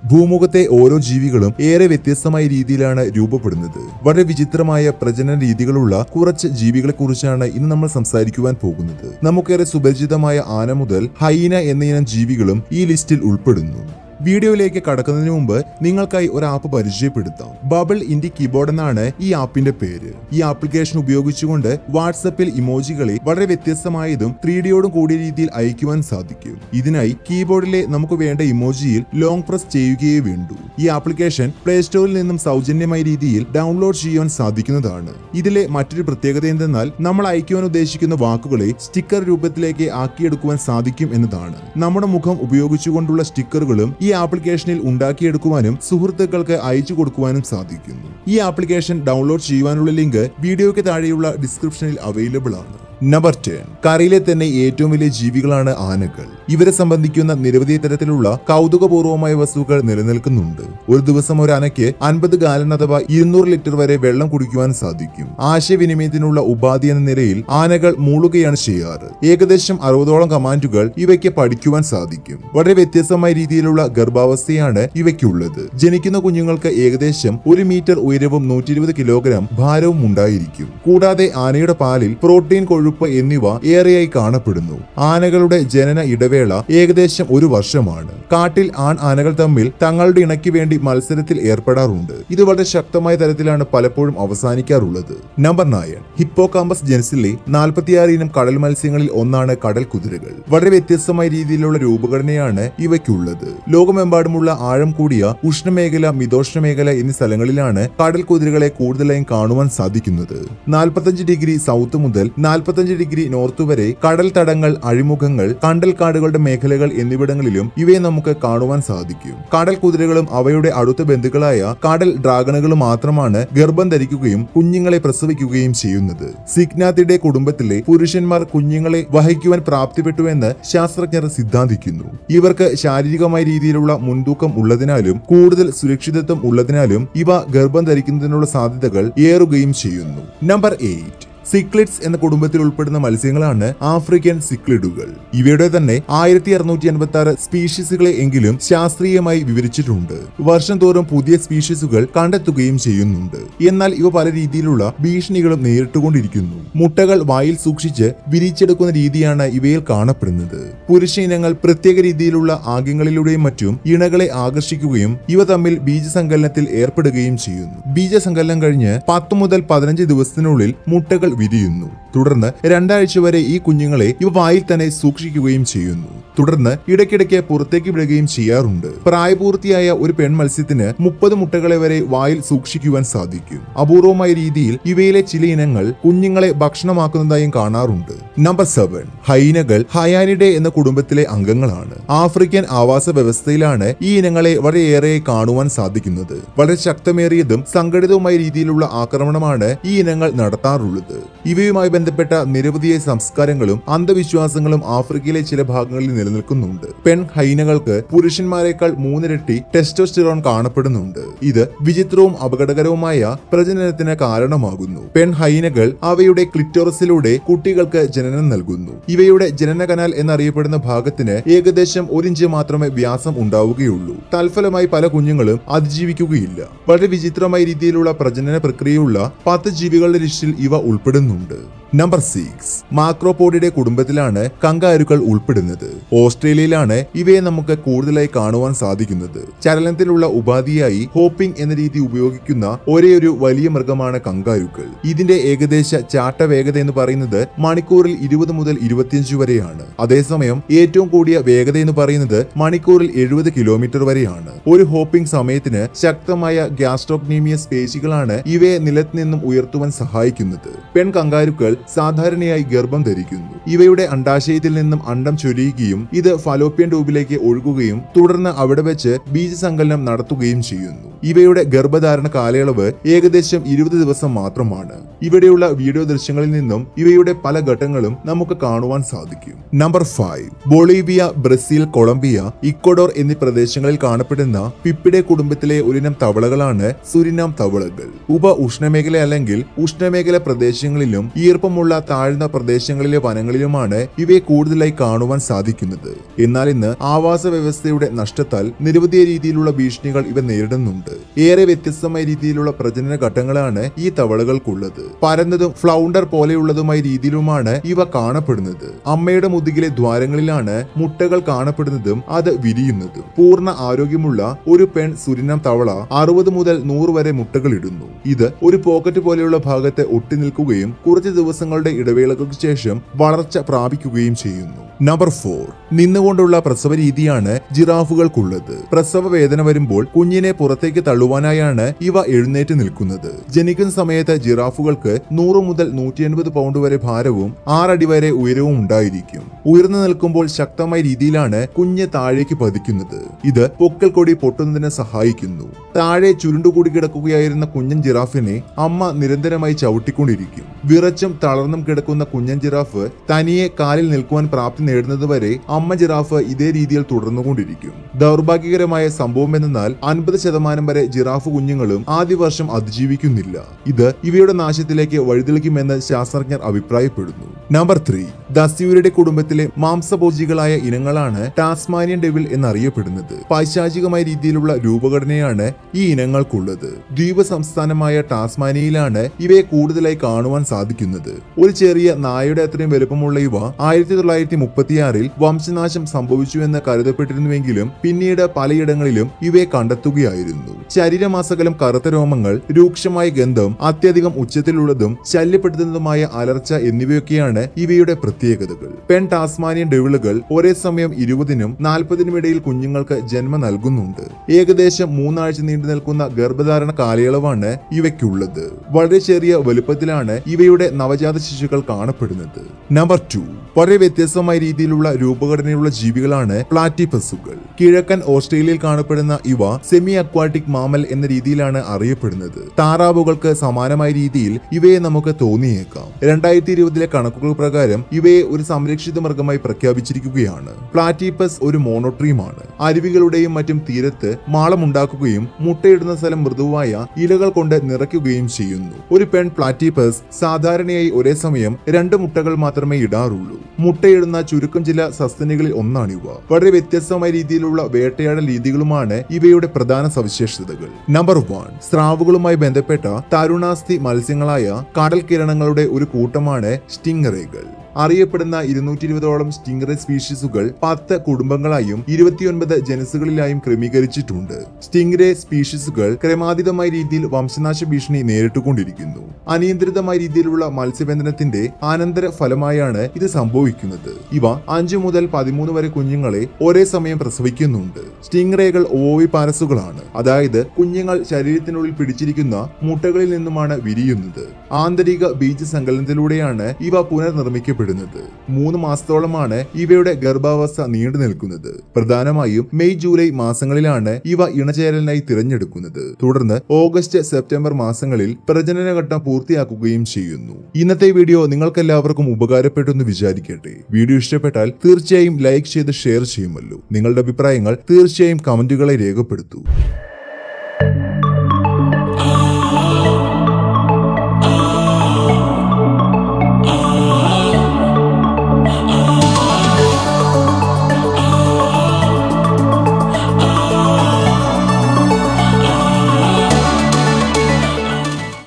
ഭൂമുഖത്തെ ഓരോ ജീവികളും ഏറെ വ്യത്യസ്തമായ രീതിയിലാണ് രൂപപ്പെടുന്നത് വളരെ വിചിത്രമായ പ്രജനന രീതികളുള്ള കുറച്ച് ജീവികളെ കുറിച്ചാണ് ഇന്ന് നമ്മൾ സംസാരിക്കുവാൻ പോകുന്നത് നമുക്കേറെ സുപരിചിതമായ ആന മുതൽ ഹൈന എന്നയിനം ജീവികളും ഈ ലിസ്റ്റിൽ ഉൾപ്പെടുന്നു വീഡിയോയിലേക്ക് കടക്കുന്നതിന് മുമ്പ് നിങ്ങൾക്കായി ഒരു ആപ്പ് പരിചയപ്പെടുത്താം ബബിൾ ഇൻഡി കീബോർഡ് എന്നാണ് ഈ ആപ്പിന്റെ പേര് ഈ ആപ്ലിക്കേഷൻ ഉപയോഗിച്ചുകൊണ്ട് വാട്സപ്പിൽ ഇമോജികളെ വളരെ വ്യത്യസ്തമായതും ത്രീ ഡിയോടും കൂടിയ രീതിയിൽ അയക്കുവാൻ സാധിക്കും ഇതിനായി കീബോർഡിലെ നമുക്ക് വേണ്ട ഇമോജിയിൽ ലോങ് പ്രസ് ചെയ്യുകയേ വേണ്ടൂ ഈ ആപ്ലിക്കേഷൻ പ്ലേ സ്റ്റോറിൽ നിന്നും സൗജന്യമായ രീതിയിൽ ഡൗൺലോഡ് ചെയ്യുവാൻ സാധിക്കുന്നതാണ് ഇതിലെ മറ്റൊരു പ്രത്യേകത എന്തെന്നാൽ നമ്മൾ അയക്കുവാൻ ഉദ്ദേശിക്കുന്ന വാക്കുകളെ സ്റ്റിക്കർ രൂപത്തിലേക്ക് ആക്കിയെടുക്കുവാൻ സാധിക്കും എന്നതാണ് നമ്മുടെ മുഖം ഉപയോഗിച്ചുകൊണ്ടുള്ള സ്റ്റിക്കറുകളും ഈ ആപ്ലിക്കേഷനിൽ ഉണ്ടാക്കിയെടുക്കുവാനും സുഹൃത്തുക്കൾക്ക് അയച്ചു കൊടുക്കുവാനും സാധിക്കുന്നു ഈ ആപ്ലിക്കേഷൻ ഡൗൺലോഡ് ചെയ്യുവാനുള്ള ലിങ്ക് വീഡിയോയ്ക്ക് താഴെയുള്ള ഡിസ്ക്രിപ്ഷനിൽ അവൈലബിൾ ആണ് നമ്പർ ടെൻ കരയിലെ തന്നെ ഏറ്റവും വലിയ ജീവികളാണ് ആനകൾ ഇവരെ സംബന്ധിക്കുന്ന നിരവധി തരത്തിലുള്ള കൗതുകപൂർവമായ വസ്തുക്കൾ നിലനിൽക്കുന്നുണ്ട് ഒരു ദിവസം ഒരു ആനയ്ക്ക് അൻപത് ഗാലൻ അഥവാ ഇരുന്നൂറ് ലിറ്റർ വരെ വെള്ളം കുടിക്കുവാൻ സാധിക്കും ആശയവിനിമയത്തിനുള്ള ഉപാധി എന്ന നിലയിൽ ആനകൾ മൂളുകയാണ് ചെയ്യാറ് ഏകദേശം അറുപതോളം കമാൻഡുകൾ ഇവയ്ക്ക് പഠിക്കുവാൻ സാധിക്കും വളരെ വ്യത്യസ്തമായ രീതിയിലുള്ള ഗർഭാവസ്ഥയാണ് ഇവയ്ക്കുള്ളത് ജനിക്കുന്ന കുഞ്ഞുങ്ങൾക്ക് ഏകദേശം ഒരു മീറ്റർ ഉയരവും നൂറ്റി ഇരുപത് കിലോഗ്രാം ഭാരവും ഉണ്ടായിരിക്കും കൂടാതെ ആനയുടെ പാലിൽ പ്രോട്ടീൻ കൊഴുപ്പ് എന്നിവ ഏറെയായി കാണപ്പെടുന്നു ആനകളുടെ ജനന ഇടവേള ഏകദേശം ഒരു വർഷമാണ് കാട്ടിൽ ആൺ ആനകൾ തമ്മിൽ തങ്ങളുടെ ഇണയ്ക്ക് വേണ്ടി മത്സരത്തിൽ ഏർപ്പെടാറുണ്ട് ഇത് വളരെ ശക്തമായ തരത്തിലാണ് പലപ്പോഴും അവസാനിക്കാറുള്ളത് നമ്പർ നയൻ ഹിപ്പോകാമ്പസ് ജെൻസിലെ നാൽപ്പത്തിയാറ് ഇനം കടൽ മത്സ്യങ്ങളിൽ ഒന്നാണ് കടൽ കുതിരകൾ വളരെ വ്യത്യസ്തമായ രീതിയിലുള്ള രൂപഘടനയാണ് ഇവയ്ക്കുള്ളത് ലോകമെമ്പാടുമുള്ള ആഴം കൂടിയ ഉഷ്ണമേഖല മിതോഷ്ണ മേഖല എന്നീ സ്ഥലങ്ങളിലാണ് കടൽ കുതിരകളെ കൂടുതലായും കാണുവാൻ സാധിക്കുന്നത് നാൽപ്പത്തഞ്ച് ഡിഗ്രി സൗത്ത് മുതൽ നാൽപ്പത്തഞ്ച് ഡിഗ്രി നോർത്ത് വരെ കടൽ തടങ്ങൾ അഴിമുഖങ്ങൾ കണ്ടൽക്കാടുകളുടെ മേഖലകൾ എന്നിവിടങ്ങളിലും ഇവയെ നമുക്ക് കാണുവാൻ സാധിക്കും കടൽ കുതിരകളും അവയുടെ അടുത്ത ബന്ധുക്കളായ കടൽ ഡ്രാഗണുകളും മാത്രമാണ് ഗർഭം ധരിക്കുകയും കുഞ്ഞുങ്ങളെ പ്രസവിക്കുകയും ചെയ്യുന്നത് സിഗ്നാത്തിയുടെ കുടുംബത്തിലെ പുരുഷന്മാർ കുഞ്ഞുങ്ങളെ വഹിക്കുവാൻ പ്രാപ്തിപ്പെട്ടുവെന്ന് ശാസ്ത്രജ്ഞർ സിദ്ധാന്തിക്കുന്നു ഇവർക്ക് ശാരീരികമായ രീതിയിലുള്ള മുൻതൂക്കം ഉള്ളതിനാലും കൂടുതൽ സുരക്ഷിതത്വം ഉള്ളതിനാലും ഇവ ഗർഭം ധരിക്കുന്നതിനുള്ള സാധ്യതകൾ ഏറുകയും ചെയ്യുന്നു നമ്പർ എയ്റ്റ് സിക്ലിഡ്സ് എന്ന കുടുംബത്തിൽ ഉൾപ്പെടുന്ന മത്സ്യങ്ങളാണ് ആഫ്രിക്കൻ സിക്ലിഡുകൾ ഇവയുടെ തന്നെ ആയിരത്തി അറുന്നൂറ്റി അൻപത്തി ആറ് സ്പീഷീസുകളെ എങ്കിലും ശാസ്ത്രീയമായി വിവരിച്ചിട്ടുണ്ട് വർഷം തോറും പുതിയ സ്പീഷീസുകൾ കണ്ടെത്തുകയും ചെയ്യുന്നുണ്ട് എന്നാൽ ഇവ പല രീതിയിലുള്ള ഭീഷണികളും നേരിട്ടുകൊണ്ടിരിക്കുന്നു മുട്ടകൾ വായിൽ സൂക്ഷിച്ച് വിരിച്ചെടുക്കുന്ന രീതിയാണ് ഇവയിൽ കാണപ്പെടുന്നത് പുരുഷ ഇനങ്ങൾ പ്രത്യേക രീതിയിലുള്ള ആഗ്യങ്ങളിലൂടെയും മറ്റും ഇണകളെ ആകർഷിക്കുകയും ഇവ തമ്മിൽ ബീജസങ്കലനത്തിൽ ഏർപ്പെടുകയും ചെയ്യുന്നു ബീജസങ്കലനം കഴിഞ്ഞ് പത്ത് മുതൽ പതിനഞ്ച് ദിവസത്തിനുള്ളിൽ മുട്ടകൾ വിരിയുന്നു തുടർന്ന് രണ്ടാഴ്ച വരെ ഈ കുഞ്ഞുങ്ങളെ ഇവ വായിൽ തന്നെ സൂക്ഷിക്കുകയും ചെയ്യുന്നു തുടർന്ന് ഇടയ്ക്കിടയ്ക്ക് പുറത്തേക്ക് വിടുകയും ചെയ്യാറുണ്ട് പ്രായപൂർത്തിയായ ഒരു പെൺ മത്സ്യത്തിന് മുപ്പത് മുട്ടകളെ വരെ വായിൽ സൂക്ഷിക്കുവാൻ സാധിക്കും അപൂർവമായ രീതിയിൽ ഇവയിലെ ചില ഇനങ്ങൾ കുഞ്ഞുങ്ങളെ ഭക്ഷണമാക്കുന്നതായും കാണാറുണ്ട് നമ്പർ സെവൻ ഹൈനകൾ ഹയാനിഡെ എന്ന കുടുംബത്തിലെ അംഗങ്ങളാണ് ആഫ്രിക്കൻ ആവാസ വ്യവസ്ഥയിലാണ് ഈ ഇനങ്ങളെ വളരെയേറെ കാണുവാൻ സാധിക്കുന്നത് വളരെ ശക്തമേറിയതും സംഘടിതവുമായ രീതിയിലുള്ള ആക്രമണമാണ് ഈ ഇനങ്ങൾ നടത്താറുള്ളത് ഇവയുമായി ബന്ധപ്പെട്ട നിരവധി സംസ്കാരങ്ങളും അന്ധവിശ്വാസങ്ങളും ആഫ്രിക്കയിലെ ചില ഭാഗങ്ങളിൽ നിലനിൽക്കുന്നുണ്ട് പെൺ ഹൈനകൾക്ക് പുരുഷന്മാരെക്കാൾ മൂന്നിരട്ടി ടെസ്റ്റോസ്റ്റിറോൺ കാണപ്പെടുന്നുണ്ട് ഇത് വിചിത്രവും അപകടകരവുമായ പ്രജനനത്തിന് കാരണമാകുന്നു പെൺ ഹൈനകൾ അവയുടെ ക്ലിറ്റോറസിലൂടെ കുട്ടികൾക്ക് ജനനം നൽകുന്നു ഇവയുടെ ജനന കനാൽ എന്നറിയപ്പെടുന്ന ഭാഗത്തിന് ഏകദേശം ഒരിഞ്ച് മാത്രമേ വ്യാസം ഉണ്ടാവുകയുള്ളൂ തൽഫലമായി പല കുഞ്ഞുങ്ങളും അതിജീവിക്കുകയില്ല വളരെ വിചിത്രമായ രീതിയിലുള്ള പ്രജനന പ്രക്രിയയുള്ള പത്ത് ജീവികളുടെ ലിസ്റ്റിൽ ഇവ ഉൾപ്പെടുന്നുണ്ട് നമ്പർ സിക്സ് മാക്രോപോഡിയുടെ കുടുംബത്തിലാണ് കങ്കാരുക്കൾ ഉൾപ്പെടുന്നത് ഓസ്ട്രേലിയയിലാണ് ഇവയെ നമുക്ക് കൂടുതലായി കാണുവാൻ സാധിക്കുന്നത് ചലനത്തിലുള്ള ഉപാധിയായി ഹോപ്പിംഗ് എന്ന രീതി ഉപയോഗിക്കുന്ന ഒരേയൊരു വലിയ മൃഗമാണ് കങ്കാരുക്കൾ ഇതിന്റെ ഏകദേശ ചാട്ട വേഗത എന്ന് പറയുന്നത് മണിക്കൂറിൽ ഇരുപത് മുതൽ ഇരുപത്തിയഞ്ച് വരെയാണ് അതേസമയം ഏറ്റവും കൂടിയ വേഗത എന്ന് പറയുന്നത് മണിക്കൂറിൽ എഴുപത് കിലോമീറ്റർ വരെയാണ് ഒരു ഹോപ്പിംഗ് സമയത്തിന് ശക്തമായ ഗ്യാസ്ട്രോക്നീമിയസ് പേശികളാണ് ഇവയെ നിലത്ത് നിന്നും ഉയർത്തുവാൻ സഹായിക്കുന്നത് പെൺ കങ്കാരുക്കൾ സാധാരണയായി ഗർഭം ധരിക്കുന്നു ഇവയുടെ അണ്ടാശയത്തിൽ നിന്നും അണ്ടം ചൊരിയുകയും ഇത് ഫലോപ്യൻ ട്യൂബിലേക്ക് ഒഴുകുകയും തുടർന്ന് അവിടെ വെച്ച് ബീജസങ്കലനം നടത്തുകയും ചെയ്യുന്നു ഇവയുടെ ഗർഭധാരണ കാലയളവ് ഏകദേശം ഇരുപത് ദിവസം മാത്രമാണ് ഇവിടെയുള്ള വീഡിയോ ദൃശ്യങ്ങളിൽ നിന്നും ഇവയുടെ പല ഘട്ടങ്ങളും നമുക്ക് കാണുവാൻ സാധിക്കും number five Bolivia Brazil Colombia Ecuador എന്നീ പ്രദേശങ്ങളിൽ കാണപ്പെടുന്ന പിപ്പിടെ കുടുംബത്തിലെ ഒരിനം തവളകളാണ് സുരിനാം തവളകൾ ഉപ ഉഷ്ണമേഖല അല്ലെങ്കിൽ ഉഷ്ണമേഖല പ്രദേശങ്ങളിലും ഈർപ്പം ഈർപ്പമുള്ള താഴ്ന്ന പ്രദേശങ്ങളിലെ വനങ്ങളിലുമാണ് ഇവയെ കൂടുതലായി കാണുവാൻ സാധിക്കുന്നത് എന്നാൽ ഇന്ന് ആവാസ വ്യവസ്ഥയുടെ നഷ്ടത്താൽ നിരവധി രീതിയിലുള്ള ഭീഷണികൾ ഇവ നേരിടുന്നുണ്ട് ഏറെ വ്യത്യസ്തമായ രീതിയിലുള്ള പ്രജനന ഘട്ടങ്ങളാണ് ഈ തവളകൾക്കുള്ളത് പരന്നതും ഫ്ലൗണ്ടർ പോലെയുള്ളതുമായ രീതിയിലുമാണ് ഇവ കാണപ്പെടുന്നത് അമ്മയുടെ മുതുകിലെ ദ്വാരങ്ങളിലാണ് മുട്ടകൾ കാണപ്പെടുന്നതും അത് വിരിയുന്നതും പൂർണ്ണ ആരോഗ്യമുള്ള ഒരു പെൺ സുരിനം തവള അറുപത് മുതൽ നൂറ് വരെ മുട്ടകൾ ഇടുന്നു ഇത് ഒരു പോക്കറ്റ് പോലെയുള്ള ഭാഗത്ത് ഒട്ടി നിൽക്കുകയും കുറച്ച് ദിവസങ്ങളുടെ ഇടവേളകൾക്ക് ശേഷം വളർച്ച പ്രാപിക്കുകയും ചെയ്യുന്നു നമ്പർ ഫോർ നിന്നുകൊണ്ടുള്ള പ്രസവ രീതിയാണ് ജിറാഫുകൾക്കുള്ളത് പ്രസവ വേദന വരുമ്പോൾ കുഞ്ഞിനെ പുറത്തേക്ക് തള്ളുവാനായാണ് ഇവ എഴുന്നേറ്റ് നിൽക്കുന്നത് ജനിക്കുന്ന സമയത്ത് ജിറാഫുകൾക്ക് നൂറ് മുതൽ നൂറ്റി എൺപത് പൗണ്ട് വരെ ഭാരവും ആറടി വരെ ഉയരവും ഉണ്ടായിരിക്കും ഉയർന്നു നിൽക്കുമ്പോൾ ശക്തമായ രീതിയിലാണ് കുഞ്ഞ് താഴേക്ക് പതിക്കുന്നത് ഇത് പൊക്കൽ കൊടി പൊട്ടുന്നതിന് സഹായിക്കുന്നു താഴെ ചുരുണ്ടുകൂടി കിടക്കുകയായിരുന്ന കുഞ്ഞൻ ജിറാഫിനെ അമ്മ നിരന്തരമായി ചവിട്ടിക്കൊണ്ടിരിക്കും വിറച്ചും തളർന്നും കിടക്കുന്ന കുഞ്ഞൻ ജിറാഫ് തനിയെ കാലിൽ നിൽക്കുവാൻ പ്രാപ്തി നേടുന്നതുവരെ അമ്മ ജിറാഫ് ഇതേ രീതിയിൽ തുടർന്നുകൊണ്ടിരിക്കും ദൗർഭാഗ്യകരമായ സംഭവം എന്നാൽ അൻപത് ശതമാനം വരെ ജിറാഫ് കുഞ്ഞുങ്ങളും ആദ്യ വർഷം അതിജീവിക്കുന്നില്ല ഇത് ഇവയുടെ നാശത്തിലേക്ക് വഴിതെളിക്കുമെന്ന് ശാസ്ത്രജ്ഞർ അഭിപ്രായപ്പെടുന്നു നമ്പർ ത്രീ ദസ്യൂരുടെ കുടുംബത്തിലെ മാംസഭോജികളായ ഇനങ്ങളാണ് ടാസ്മാനിയൻ ഡെവിൽ എന്നറിയപ്പെടുന്നത് പൈശാചികമായ രീതിയിലുള്ള രൂപഘടനയാണ് ഈ ഇനങ്ങൾക്കുള്ളത് ദ്വീപ് സംസ്ഥാനമായ ടാസ്മാനിയയിലാണ് ഇവയെ കൂടുതലായി കാണുവാൻ സാധിക്കുന്നത് ഒരു ചെറിയ നായയുടെ അത്രയും വലുപ്പമുള്ള ഇവ ആയിരത്തി തൊള്ളായിരത്തി മുപ്പത്തിയാറിൽ വംശനാശം സംഭവിച്ചുവെന്ന് കരുതപ്പെട്ടിരുന്നുവെങ്കിലും പിന്നീട് പലയിടങ്ങളിലും ഇവയെ കണ്ടെത്തുകയായിരുന്നു ശരീരമാസകലം കറുത്ത രോമങ്ങൾ രൂക്ഷമായ ഗന്ധം അത്യധികം ഉച്ചത്തിലുള്ളതും ശല്യപ്പെടുത്തുന്നതുമായ അലർച്ച എന്നിവയൊക്കെയാണ് ഇവയുടെ പ്രത്യേകതകൾ പെൺ ടാസ്മാനിയൻ ഡെവിളുകൾ ഒരേ സമയം ഇരുപതിനും നാൽപ്പതിനും ഇടയിൽ കുഞ്ഞുങ്ങൾക്ക് ജന്മം നൽകുന്നുണ്ട് ഏകദേശം മൂന്നാഴ്ച നീണ്ടു നിൽക്കുന്ന ഗർഭധാരണ കാലയളവാണ് ഇവയ്ക്കുള്ളത് വളരെ ചെറിയ വലുപ്പത്തിലാണ് ഇവയുടെ നവജാത ശിശുക്കൾ കാണപ്പെടുന്നത് നമ്പർ ടു വളരെ വ്യത്യസ്തമായ രീതിയിലുള്ള രൂപഘടനയുള്ള ജീവികളാണ് പ്ലാറ്റിപ്പസുകൾ കിഴക്കൻ ഓസ്ട്രേലിയയിൽ കാണപ്പെടുന്ന ഇവ സെമി അക്വാട്ടിക് മാമൽ എന്ന രീതിയിലാണ് അറിയപ്പെടുന്നത് താറാവുകൾക്ക് സമാനമായ രീതിയിൽ ഇവയെ നമുക്ക് തോന്നിയേക്കാം രണ്ടായിരത്തി ഇരുപതിലെ കണക്കുകൾ പ്രകാരം ഇവയെ ഒരു സംരക്ഷിത മൃഗമായി പ്രഖ്യാപിച്ചിരിക്കുകയാണ് പ്ലാറ്റിപ്പസ് ഒരു മോണോട്രീമാണ് അരുവികളുടെയും മറ്റും തീരത്ത് മാളമുണ്ടാക്കുകയും മുട്ടയിടുന്ന സ്ഥലം മൃദുവായ ഇലകൾ കൊണ്ട് നിറയ്ക്കുകയും ചെയ്യുന്നു ഒരു പെൺ പ്ലാറ്റിപ്പസ് സാധാരണയായി ഒരേ സമയം രണ്ട് മുട്ടകൾ മാത്രമേ ഇടാറുള്ളൂ മുട്ടയിടുന്ന ചുരുക്കം ചില സസ്തനികളിൽ ഒന്നാണിവ വളരെ വ്യത്യസ്തമായ രീതിയിലുള്ള വേട്ടയാടൽ രീതികളുമാണ് ഇവയുടെ പ്രധാന സവിശേഷതകൾ നമ്പർ വൺ സ്രാവുകളുമായി ബന്ധപ്പെട്ട തരുണാസ്ഥി മത്സ്യങ്ങളായ കടൽ കിരണങ്ങളുടെ ഒരു കൂട്ടമാണ് സ്റ്റിംഗറേകൾ അറിയപ്പെടുന്ന ഇരുന്നൂറ്റി ഇരുപതോളം സ്റ്റിംഗറെ സ്പീഷീസുകൾ പത്ത് കുടുംബങ്ങളായും ഇരുപത്തിയൊൻപത് ജനസുകളിലായും ക്രമീകരിച്ചിട്ടുണ്ട് സ്റ്റിംഗ്രെ സ്പീഷീസുകൾ ക്രമാതീതമായ രീതിയിൽ വംശനാശ ഭീഷണി നേരിട്ടുകൊണ്ടിരിക്കുന്നു അനിയന്ത്രിതമായ രീതിയിലുള്ള മത്സ്യബന്ധനത്തിന്റെ അനന്തര ഫലമായാണ് ഇത് സംഭവിക്കുന്നത് ഇവ അഞ്ചു മുതൽ പതിമൂന്ന് വരെ കുഞ്ഞുങ്ങളെ ഒരേ സമയം പ്രസവിക്കുന്നുണ്ട് സ്റ്റിംഗ്റേകൾ ഓവി പാരസുകളാണ് അതായത് കുഞ്ഞുങ്ങൾ ശരീരത്തിനുള്ളിൽ പിടിച്ചിരിക്കുന്ന മുട്ടകളിൽ നിന്നുമാണ് വിരിയുന്നത് ആന്തരിക ബീജസങ്കലനത്തിലൂടെയാണ് ഇവ പുനർനിർമ്മിക്കപ്പെടുന്നത് മൂന്ന് മാസത്തോളമാണ് ഇവയുടെ ഗർഭാവസ്ഥ നീണ്ടു നിൽക്കുന്നത് പ്രധാനമായും മെയ് ജൂലൈ മാസങ്ങളിലാണ് ഇവ ഇണചേരലിനായി തിരഞ്ഞെടുക്കുന്നത് തുടർന്ന് ഓഗസ്റ്റ് സെപ്റ്റംബർ മാസങ്ങളിൽ പ്രജനനഘട്ടം പൂർത്തിയാക്കുകയും ചെയ്യുന്നു ഇന്നത്തെ വീഡിയോ നിങ്ങൾക്കെല്ലാവർക്കും ഉപകാരപ്പെട്ടെന്ന് വിചാരിക്കട്ടെ വീഡിയോ ഇഷ്ടപ്പെട്ടാൽ തീർച്ചയായും ലൈക്ക് ചെയ്ത് ഷെയർ ചെയ്യുമല്ലോ നിങ്ങളുടെ അഭിപ്രായങ്ങൾ തീർച്ചയായും കമന്റുകളെ രേഖപ്പെടുത്തൂ